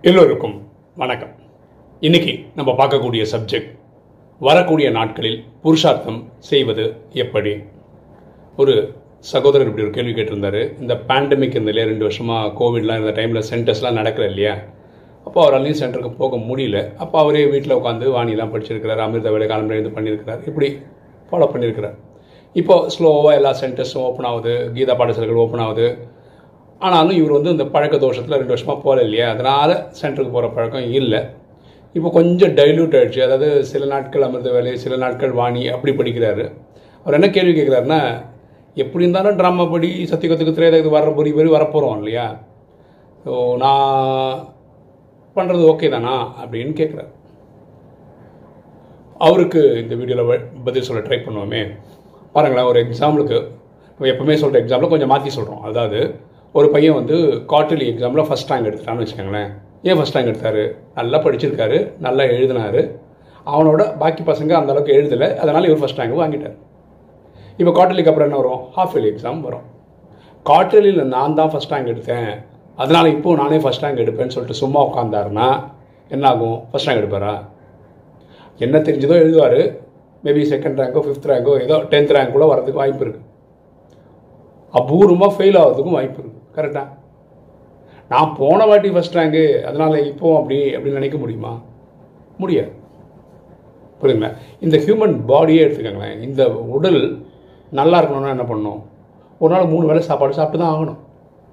எல்லோருக்கும் வணக்கம் இன்னைக்கு நம்ம பார்க்கக்கூடிய சப்ஜெக்ட் வரக்கூடிய நாட்களில் புருஷார்த்தம் செய்வது எப்படி ஒரு சகோதரர் இப்படி ஒரு கேள்வி கேட்டிருந்தாரு இந்த பேண்டமிக் இருந்த இல்லையா ரெண்டு வருஷமாக கோவிட்லாம் இருந்த டைமில் சென்டர்ஸ்லாம் நடக்கல இல்லையா அப்போ அவராலையும் சென்டருக்கு போக முடியல அப்போ அவரே வீட்டில் உட்காந்து வாணிலாம் படிச்சிருக்கிறார் அமிர்த வேலை காலம்பரை இது பண்ணியிருக்கிறார் இப்படி ஃபாலோ பண்ணியிருக்கிறார் இப்போ ஸ்லோவாக எல்லா சென்டர்ஸும் ஓப்பன் ஆகுது கீதா பாடசாலைகள் ஓப்பன் ஆகுது ஆனாலும் இவர் வந்து இந்த பழக்க தோஷத்தில் ரெண்டு வருஷமாக போகல இல்லையா அதனால் சென்டருக்கு போகிற பழக்கம் இல்லை இப்போ கொஞ்சம் டைல்யூட் ஆயிடுச்சு அதாவது சில நாட்கள் அமிர்த வேலை சில நாட்கள் வாணி அப்படி படிக்கிறாரு அவர் என்ன கேள்வி கேட்குறாருன்னா எப்படி இருந்தாலும் ட்ராமா படி சத்தியகத்துக்கு திரையதுக்கு வர்ற பொறி பொறி வரப்போகிறோம் இல்லையா ஸோ நான் பண்ணுறது ஓகே தானா அப்படின்னு கேட்குறாரு அவருக்கு இந்த வீடியோவில் பதில் சொல்ல ட்ரை பண்ணுவோமே பாருங்களேன் ஒரு எக்ஸாம்பிளுக்கு நம்ம எப்பவுமே சொல்கிற எக்ஸாம்பிள் கொஞ்சம் மாற்றி சொல்கிறோம் அதாவது ஒரு பையன் வந்து குவார்டர்லி எக்ஸாமில் ஃபஸ்ட் ரேங்க் எடுத்துட்டான்னு வச்சுக்கோங்களேன் ஏன் ஃபஸ்ட் ரேங்க் எடுத்தார் நல்லா படிச்சிருக்காரு நல்லா எழுதினாரு அவனோட பாக்கி பசங்க அந்த அளவுக்கு எழுதலை அதனால் இவர் ஃபஸ்ட் ரேங்க் வாங்கிட்டார் இப்போ குவார்டர்லிக்கு அப்புறம் என்ன வரும் ஹாஃப் இயர்லி எக்ஸாம் வரும் குவார்டர்லியில் நான் தான் ஃபஸ்ட் ரேங்க் எடுத்தேன் அதனால் இப்போது நானே ஃபஸ்ட் ரேங்க் எடுப்பேன்னு சொல்லிட்டு சும்மா உட்காந்தாருன்னா என்ன ஆகும் ஃபஸ்ட் ரேங்க் எடுப்பாரா என்ன தெரிஞ்சதோ எழுதுவார் மேபி செகண்ட் ரேங்கோ ஃபிஃப்த் ரேங்கோ ஏதோ டென்த் ரேங்க் கூட வரதுக்கு வாய்ப்பு இருக்குது அபூர்வமாக ஃபெயில் ஆகிறதுக்கும் வாய்ப்பு இருக்குது கரெக்டாக நான் போன வாட்டி ஃபஸ்ட் ரேங்கு அதனால் இப்போ அப்படி அப்படின்னு நினைக்க முடியுமா முடியாது புரியுங்களா இந்த ஹியூமன் பாடியே எடுத்துக்கோங்களேன் இந்த உடல் நல்லா இருக்கணும்னா என்ன பண்ணணும் ஒரு நாள் மூணு வேளை சாப்பாடு சாப்பிட்டு தான் ஆகணும்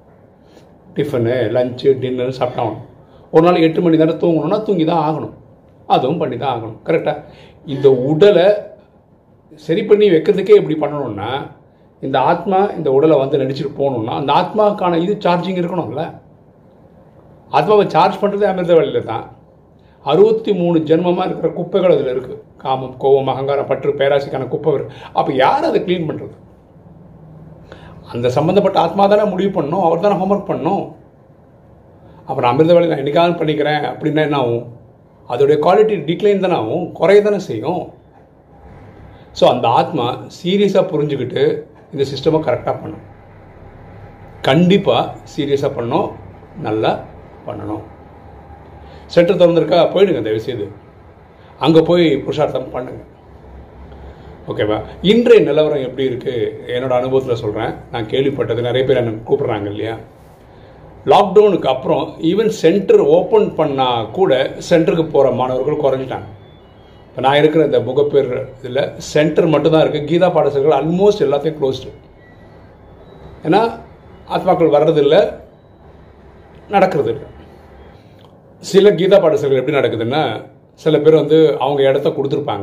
டிஃபனு லஞ்சு டின்னர் சாப்பிட்டாகணும் ஒரு நாள் எட்டு மணி நேரம் தூங்கணும்னா தூங்கி தான் ஆகணும் அதுவும் பண்ணி தான் ஆகணும் கரெக்டாக இந்த உடலை சரி பண்ணி வைக்கிறதுக்கே இப்படி பண்ணணும்னா இந்த ஆத்மா இந்த உடலை வந்து நடிச்சுட்டு போகணும்னா அந்த ஆத்மாவுக்கான இது சார்ஜிங் இருக்கணும்ல ஆத்மாவை சார்ஜ் பண்ணுறதே அமிர்த வழியில் தான் அறுபத்தி மூணு ஜென்மமாக இருக்கிற குப்பைகள் அதில் இருக்குது காமம் கோபம் அகங்காரம் பற்று பேராசிக்கான குப்பை இருக்கு அப்போ யார் அதை க்ளீன் பண்ணுறது அந்த சம்மந்தப்பட்ட ஆத்மா தானே முடிவு பண்ணணும் அவர் தானே ஹோம்ஒர்க் பண்ணணும் அப்புறம் அமிர்த வேலை நான் என்னைக்காவது பண்ணிக்கிறேன் அப்படின்னா என்ன ஆகும் அதோடைய குவாலிட்டி டிக்ளைன் தானே ஆகும் குறைய தானே செய்யும் ஸோ அந்த ஆத்மா சீரியஸாக புரிஞ்சுக்கிட்டு இந்த சிஸ்டமை கரெக்டாக பண்ணும் கண்டிப்பாக சீரியஸாக பண்ணோம் நல்லா பண்ணணும் சென்டர் திறந்திருக்கா போயிடுங்க தயவு செய்து அங்கே போய் புருஷார்த்தம் பண்ணுங்க ஓகேவா இன்றைய நிலவரம் எப்படி இருக்குது என்னோட அனுபவத்தில் சொல்கிறேன் நான் கேள்விப்பட்டது நிறைய பேர் எனக்கு கூப்பிட்றாங்க இல்லையா லாக்டவுனுக்கு அப்புறம் ஈவன் சென்டர் ஓப்பன் பண்ணால் கூட சென்டருக்கு போகிற மாணவர்கள் குறைஞ்சிட்டாங்க இப்போ நான் இருக்கிற இந்த முகப்பேர் இதில் சென்டர் மட்டும்தான் இருக்குது கீதா பாடசாலைகள் ஆல்மோஸ்ட் எல்லாத்தையும் க்ளோஸ்டு ஏன்னா ஆத்மாக்கள் வர்றதில்லை நடக்கிறது இல்லை சில கீதா பாடசாலைகள் எப்படி நடக்குதுன்னா சில பேர் வந்து அவங்க இடத்த கொடுத்துருப்பாங்க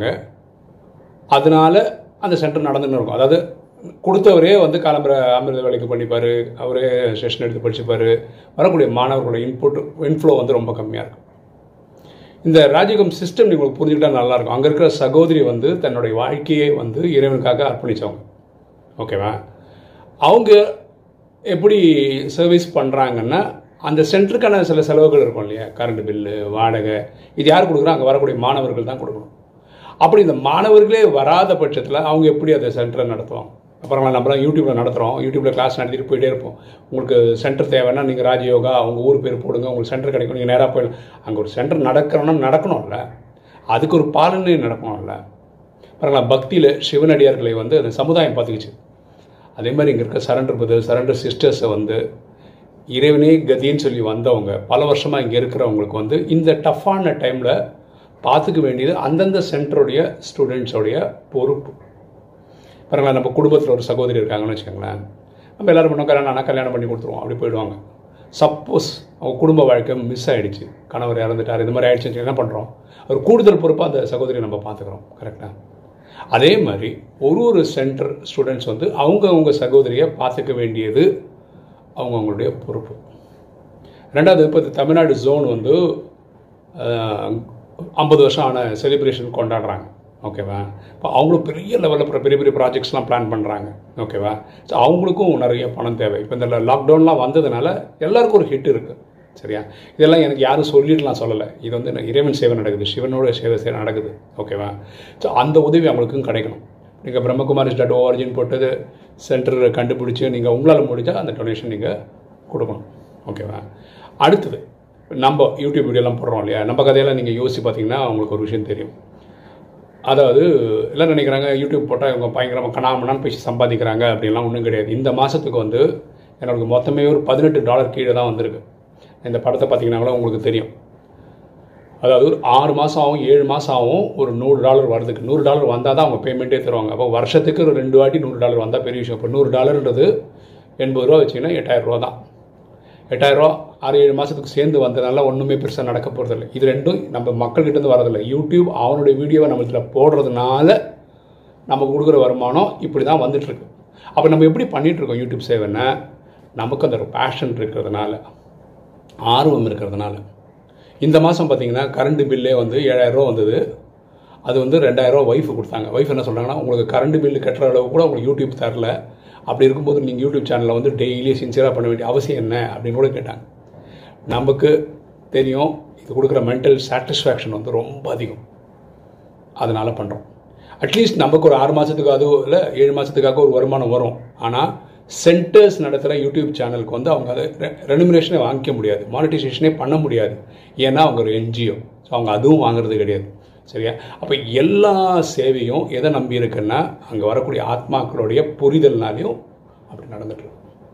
அதனால அந்த சென்டர் நடந்துன்னு இருக்கும் அதாவது கொடுத்தவரே வந்து காலம்பர அமிர்த வேலைக்கு பண்ணிப்பார் அவரே செஷன் எடுத்து படிச்சுப்பார் வரக்கூடிய மாணவர்களோட இன்புட் இன்ஃப்ளோ வந்து ரொம்ப கம்மியாக இருக்கும் இந்த ராஜகம் சிஸ்டம் உங்களுக்கு புரிஞ்சுக்கிட்டா நல்லாயிருக்கும் அங்கே இருக்கிற சகோதரி வந்து தன்னுடைய வாழ்க்கையை வந்து இறைவனுக்காக அர்ப்பணித்தவங்க ஓகேவா அவங்க எப்படி சர்வீஸ் பண்ணுறாங்கன்னா அந்த சென்டருக்கான சில செலவுகள் இருக்கும் இல்லையா கரண்ட் பில்லு வாடகை இது யார் கொடுக்குறோம் அங்கே வரக்கூடிய மாணவர்கள் தான் கொடுக்கணும் அப்படி இந்த மாணவர்களே வராத பட்சத்தில் அவங்க எப்படி அந்த சென்டரை நடத்துவாங்க அப்புறம் நம்மளாம் யூடியூப்பில் நடத்துகிறோம் யூடியூப்பில் கிளாஸ் நடத்திட்டு போயிட்டே இருப்போம் உங்களுக்கு சென்டர் தேவைன்னா நீங்கள் ராஜயோகா உங்கள் ஊர் பேர் போடுங்க உங்களுக்கு சென்டர் கிடைக்கும் நீங்கள் நேராக போயிடலாம் அங்கே ஒரு சென்டர் நடக்கணும்னா நடக்கணும்ல அதுக்கு ஒரு பாலனை நடக்கணும்ல பாருங்களா பக்தியில் சிவனடியார்களை வந்து அந்த சமுதாயம் பார்த்துக்கிச்சு அதே மாதிரி இங்கே இருக்க சரண்டர் பிரதர் சரண்டர் சிஸ்டர்ஸை வந்து இறைவனே கதின்னு சொல்லி வந்தவங்க பல வருஷமாக இங்கே இருக்கிறவங்களுக்கு வந்து இந்த டஃப்பான டைமில் பார்த்துக்க வேண்டியது அந்தந்த சென்டருடைய ஸ்டூடெண்ட்ஸோடைய பொறுப்பு பாருங்களேன் நம்ம குடும்பத்தில் ஒரு சகோதரி இருக்காங்கன்னு வச்சுக்கோங்களேன் நம்ம எல்லோரும் பண்ணோம் கல்யாணம் ஆனால் கல்யாணம் பண்ணி கொடுத்துருவோம் அப்படி போயிடுவாங்க சப்போஸ் அவங்க குடும்ப வாழ்க்கை மிஸ் ஆகிடுச்சு கணவர் இறந்துட்டார் இது மாதிரி ஆயிடுச்சுன்னு என்ன பண்ணுறோம் ஒரு கூடுதல் பொறுப்பாக அந்த சகோதரியை நம்ம பார்த்துக்குறோம் கரெக்டாக அதே மாதிரி ஒரு ஒரு சென்டர் ஸ்டூடெண்ட்ஸ் வந்து அவங்கவுங்க சகோதரியை பார்த்துக்க வேண்டியது அவங்கவுங்களுடைய பொறுப்பு ரெண்டாவது இப்போ தமிழ்நாடு ஜோன் வந்து ஐம்பது வருஷம் ஆன செலிப்ரேஷன் கொண்டாடுறாங்க ஓகேவா இப்போ அவங்களும் பெரிய லெவலில் பெரிய பெரிய ப்ராஜெக்ட்ஸ்லாம் பிளான் பண்ணுறாங்க ஓகேவா ஸோ அவங்களுக்கும் நிறைய பணம் தேவை இப்போ இந்த லாக்டவுன்லாம் வந்ததுனால எல்லாருக்கும் ஒரு ஹிட் இருக்குது சரியா இதெல்லாம் எனக்கு யாரும் சொல்லிட்டுலாம் சொல்லலை இது வந்து இறைவன் சேவை நடக்குது சிவனோட சேவை சேவை நடக்குது ஓகேவா ஸோ அந்த உதவி அவங்களுக்கும் கிடைக்கணும் நீங்கள் பிரம்மகுமாரிஸ் டாட் ஓஆர்ஜின்னு போட்டது சென்டர் கண்டுபிடிச்சி நீங்கள் உங்களால் முடிஞ்சால் அந்த டொனேஷன் நீங்கள் கொடுக்கணும் ஓகேவா அடுத்தது நம்ம யூடியூப் வீடியோலாம் போடுறோம் இல்லையா நம்ம கதையெல்லாம் நீங்கள் யோசிச்சு பார்த்தீங்கன்னா உங்களுக்கு ஒரு விஷயம் தெரியும் அதாவது எல்லாம் நினைக்கிறாங்க யூடியூப் போட்டால் இவங்க பயங்கரமாக கணாமணான்னு பேசி சம்பாதிக்கிறாங்க அப்படின்லாம் ஒன்றும் கிடையாது இந்த மாதத்துக்கு வந்து எனக்கு மொத்தமே ஒரு பதினெட்டு டாலர் கீழே தான் வந்திருக்கு இந்த படத்தை பார்த்தீங்கன்னா கூட உங்களுக்கு தெரியும் அதாவது ஒரு ஆறு மாதம் ஆகும் ஏழு மாதம் ஆகும் ஒரு நூறு டாலர் வரதுக்கு நூறு டாலர் வந்தால் தான் அவங்க பேமெண்ட்டே தருவாங்க அப்போ வருஷத்துக்கு ஒரு ரெண்டு வாட்டி நூறு டாலர் வந்தால் பெரிய விஷயம் இப்போ நூறு டாலர்ன்றது எண்பது ரூபா வச்சிங்கன்னா எட்டாயிரம் ரூபா தான் எட்டாயிரரூவா ஆறு ஏழு மாதத்துக்கு சேர்ந்து வந்ததுனால ஒன்றுமே பெருசாக நடக்க போகிறதில்ல இது ரெண்டும் நம்ம மக்கள்கிட்டேருந்து வரதில்லை யூடியூப் அவனுடைய வீடியோவை நம்ம இதில் போடுறதுனால நமக்கு கொடுக்குற வருமானம் இப்படி தான் வந்துட்டுருக்கு அப்போ நம்ம எப்படி பண்ணிகிட்ருக்கோம் யூடியூப் சேவைன்னா நமக்கு அந்த ஒரு பேஷன் இருக்கிறதுனால ஆர்வம் இருக்கிறதுனால இந்த மாதம் பார்த்தீங்கன்னா கரண்ட் பில்லே வந்து ஏழாயிரரூவா வந்தது அது வந்து ரெண்டாயிரரூவா ஒய்ஃபு கொடுத்தாங்க ஒய்ஃப் என்ன சொல்கிறாங்கன்னா உங்களுக்கு கரண்ட் பில்லு கட்டுற அளவு கூட உங்களுக்கு யூடியூப் தரல அப்படி இருக்கும்போது நீங்கள் யூடியூப் சேனலில் வந்து டெய்லி சின்சியராக பண்ண வேண்டிய அவசியம் என்ன அப்படின்னு கூட கேட்டாங்க நமக்கு தெரியும் இது கொடுக்குற மென்டல் சாட்டிஸ்ஃபேக்ஷன் வந்து ரொம்ப அதிகம் அதனால் பண்ணுறோம் அட்லீஸ்ட் நமக்கு ஒரு ஆறு மாதத்துக்காவது இல்லை ஏழு மாதத்துக்காக ஒரு வருமானம் வரும் ஆனால் சென்டர்ஸ் நடத்துகிற யூடியூப் சேனலுக்கு வந்து அவங்க அதை ரெனுமினேஷனே வாங்கிக்க முடியாது மானிட்டைசேஷனே பண்ண முடியாது ஏன்னா அவங்க ஒரு என்ஜிஓ ஸோ அவங்க அதுவும் வாங்குறது கிடையாது சரியா அப்போ எல்லா சேவையும் எதை நம்பி இருக்குன்னா அங்கே வரக்கூடிய ஆத்மாக்களுடைய புரிதல்னாலையும் அப்படி நடந்துட்டு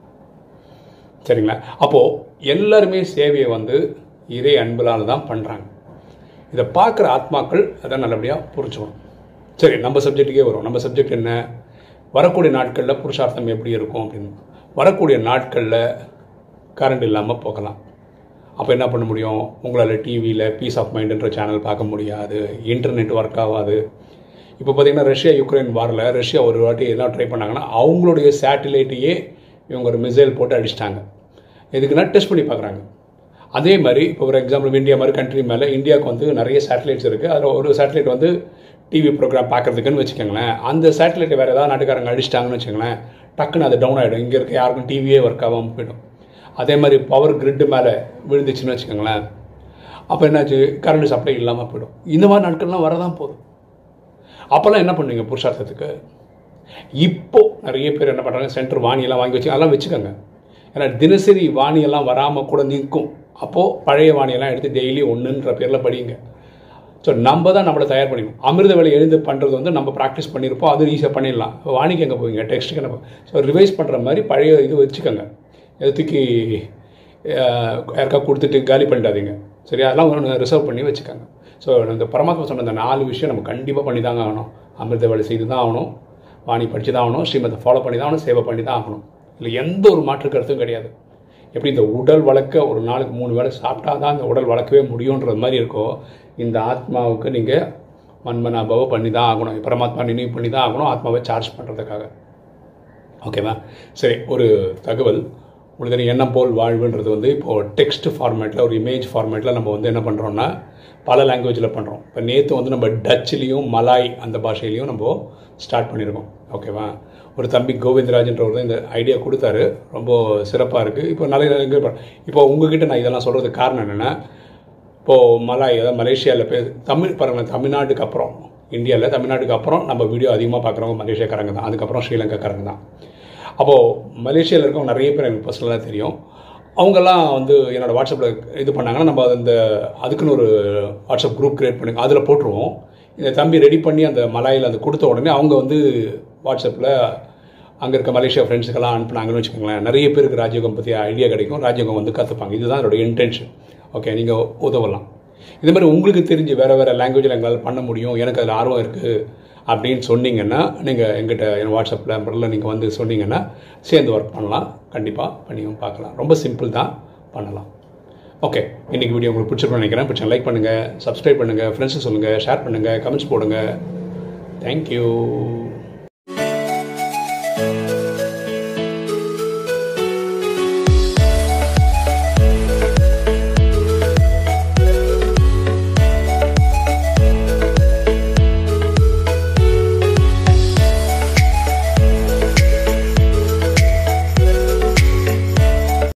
சரிங்களா அப்போது எல்லாருமே சேவையை வந்து இறை அன்புலால் தான் பண்ணுறாங்க இதை பார்க்குற ஆத்மாக்கள் அதை நல்லபடியாக புரிஞ்சுக்கணும் சரி நம்ம சப்ஜெக்ட்டுக்கே வரும் நம்ம சப்ஜெக்ட் என்ன வரக்கூடிய நாட்களில் புருஷார்த்தம் எப்படி இருக்கும் அப்படின்னு வரக்கூடிய நாட்களில் கரண்ட் இல்லாமல் போகலாம் அப்போ என்ன பண்ண முடியும் உங்களால் டிவியில் பீஸ் ஆஃப் மைண்டுன்ற சேனல் பார்க்க முடியாது இன்டர்நெட் ஒர்க் ஆகாது இப்போ பார்த்தீங்கன்னா ரஷ்யா யுக்ரைன் வாரில் ரஷ்யா ஒரு வாட்டி என்ன ட்ரை பண்ணாங்கன்னா அவங்களுடைய சேட்டிலைட்டையே இவங்க ஒரு மிசைல் போட்டு அடிச்சிட்டாங்க எதுக்குன்னா டெஸ்ட் பண்ணி பார்க்குறாங்க அதே மாதிரி இப்போ ஒரு எக்ஸாம்பிள் இந்தியா மாதிரி கண்ட்ரி மேலே இந்தியாவுக்கு வந்து நிறைய சேட்டலைட்ஸ் இருக்குது அதில் ஒரு சேட்டலைட் வந்து டிவி ப்ரோக்ராம் பார்க்குறதுக்குன்னு வச்சுக்கோங்களேன் அந்த சேட்டலைட்டை வேறு ஏதாவது நாட்டுக்காரங்க அடிச்சிட்டாங்கன்னு வச்சுக்கோங்களேன் டக்குன்னு அது டவுன் ஆகிடும் இங்கே இருக்க யாருக்கும் டிவியே ஒர்க் ஆகாமல் போயிடும் அதே மாதிரி பவர் கிரிட்டு மேலே விழுந்துச்சுன்னு வச்சுக்கோங்களேன் அப்போ என்னாச்சு கரண்ட் சப்ளை இல்லாமல் போயிடும் இந்த மாதிரி நாட்கள்லாம் வரதான் போதும் அப்போல்லாம் என்ன பண்ணுவீங்க புருஷார்த்தத்துக்கு இப்போ நிறைய பேர் என்ன பண்ணுறாங்க சென்டர் வாணியெல்லாம் வாங்கி வச்சு அதெல்லாம் வச்சுக்கோங்க ஏன்னா தினசரி வாணியெல்லாம் வராமல் கூட நிற்கும் அப்போது பழைய வாணியெல்லாம் எடுத்து டெய்லி ஒன்றுன்ற பேரில் படிங்க ஸோ நம்ம தான் நம்மளை தயார் பண்ணிக்கணும் அமிர்த வேலை எழுந்து பண்ணுறது வந்து நம்ம ப்ராக்டிஸ் பண்ணியிருப்போம் அது ஈஸியாக பண்ணிடலாம் வாணிக்கு எங்கே போவீங்க டெக்ஸ்ட்டுக்கு என்ன ஸோ ரிவைஸ் பண்ணுற மாதிரி பழைய இது வச்சுக்கோங்க எதுக்கு யாருக்கா கொடுத்துட்டு காலி பண்ணிடாதீங்க சரியா அதெல்லாம் ஒன்று ரிசர்வ் பண்ணி வச்சுக்கோங்க ஸோ இந்த பரமாத்மா சொன்ன இந்த நாலு விஷயம் நம்ம கண்டிப்பாக பண்ணி தாங்க ஆகணும் அமிர்த வேலை செய்து தான் ஆகணும் வாணி படித்து தான் ஆகணும் ஸ்ரீமத்தை ஃபாலோ பண்ணி தான் ஆகணும் சேவை பண்ணி தான் ஆகணும் இல்லை எந்த ஒரு மாற்று கருத்தும் கிடையாது எப்படி இந்த உடல் வளர்க்க ஒரு நாளுக்கு மூணு வேளை சாப்பிட்டா தான் இந்த உடல் வளர்க்கவே முடியுன்றது மாதிரி இருக்கோ இந்த ஆத்மாவுக்கு நீங்கள் மன்மனாபாவை பண்ணி தான் ஆகணும் பரமாத்மா நினைவு பண்ணி தான் ஆகணும் ஆத்மாவை சார்ஜ் பண்ணுறதுக்காக ஓகேவா சரி ஒரு தகவல் உங்களுக்கு தெரியும் எண்ணம் போல் வாழ்வுன்றது வந்து இப்போது டெக்ஸ்ட் ஃபார்மேட்டில் ஒரு இமேஜ் ஃபார்மேட்டில் நம்ம வந்து என்ன பண்ணுறோம்னா பல லாங்குவேஜில் பண்ணுறோம் இப்போ நேற்று வந்து நம்ம டச்சுலேயும் மலாய் அந்த பாஷையிலையும் நம்ம ஸ்டார்ட் பண்ணியிருக்கோம் ஓகேவா ஒரு தம்பி கோவிந்தராஜன்றவர் தான் இந்த ஐடியா கொடுத்தாரு ரொம்ப சிறப்பாக இருக்குது இப்போ நிறைய இப்போ உங்ககிட்ட நான் இதெல்லாம் சொல்கிறதுக்கு காரணம் என்னென்னா இப்போது மலாய் அதாவது மலேசியாவில் பே தமிழ் பாருங்கள் தமிழ்நாட்டுக்கு அப்புறம் இந்தியாவில் தமிழ்நாட்டுக்கு அப்புறம் நம்ம வீடியோ அதிகமாக பார்க்குறவங்க மலேசியாக்காரங்க தான் அதுக்கப்புறம் ஸ்ரீலங்காக்காரங்க தான் அப்போது மலேசியாவில் இருக்கவங்க நிறைய பேர் எனக்கு பர்சனலாக தெரியும் அவங்கெல்லாம் வந்து என்னோடய வாட்ஸ்அப்பில் இது பண்ணாங்கன்னா நம்ம அந்த அதுக்குன்னு ஒரு வாட்ஸ்அப் குரூப் க்ரியேட் பண்ணி அதில் போட்டுருவோம் இந்த தம்பி ரெடி பண்ணி அந்த மலாயில் அது கொடுத்த உடனே அவங்க வந்து வாட்ஸ்அப்பில் அங்கே இருக்க மலேசியா ஃப்ரெண்ட்ஸுக்கெல்லாம் அனுப்புனாங்கன்னு வச்சுக்கோங்களேன் நிறைய பேருக்கு ராஜயோகம் பற்றி ஐடியா கிடைக்கும் ராஜயோகம் வந்து கற்றுப்பாங்க இதுதான் என்னோட இன்டென்ஷன் ஓகே நீங்கள் உதவலாம் இது மாதிரி உங்களுக்கு தெரிஞ்சு வேறு வேறு லாங்குவேஜில் எங்களால் பண்ண முடியும் எனக்கு அதில் ஆர்வம் இருக்குது அப்படின்னு சொன்னீங்கன்னா நீங்கள் எங்கிட்ட என் வாட்ஸ்அப்பில் நம்பரில் நீங்கள் வந்து சொன்னீங்கன்னா சேர்ந்து ஒர்க் பண்ணலாம் கண்டிப்பாக பண்ணியும் பார்க்கலாம் ரொம்ப சிம்பிள் தான் பண்ணலாம் ஓகே இன்றைக்கி வீடியோ உங்களுக்கு பிடிச்சிருக்கோம் நினைக்கிறேன் பிடிச்சா லைக் பண்ணுங்கள் சப்ஸ்கிரைப் பண்ணுங்கள் ஃப்ரெண்ட்ஸுக்கு சொல்லுங்கள் ஷேர் பண்ணுங்கள் கமெண்ட்ஸ் போடுங்க தேங்க்யூ